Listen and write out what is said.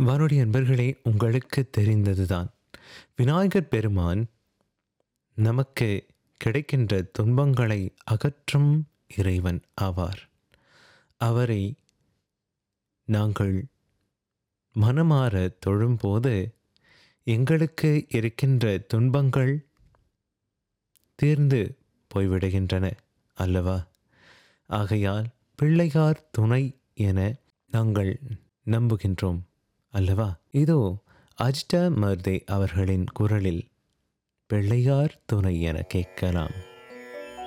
வானொலி அன்பர்களே உங்களுக்கு தெரிந்ததுதான் விநாயகர் பெருமான் நமக்கு கிடைக்கின்ற துன்பங்களை அகற்றும் இறைவன் ஆவார் அவரை நாங்கள் மனமாற தொழும்போது எங்களுக்கு இருக்கின்ற துன்பங்கள் தீர்ந்து போய்விடுகின்றன அல்லவா ஆகையால் பிள்ளையார் துணை என நாங்கள் நம்புகின்றோம் அல்லவா இதோ அஜ்டா மர்தே அவர்களின் குரலில் பிள்ளையார் துணை என கேட்கலாம்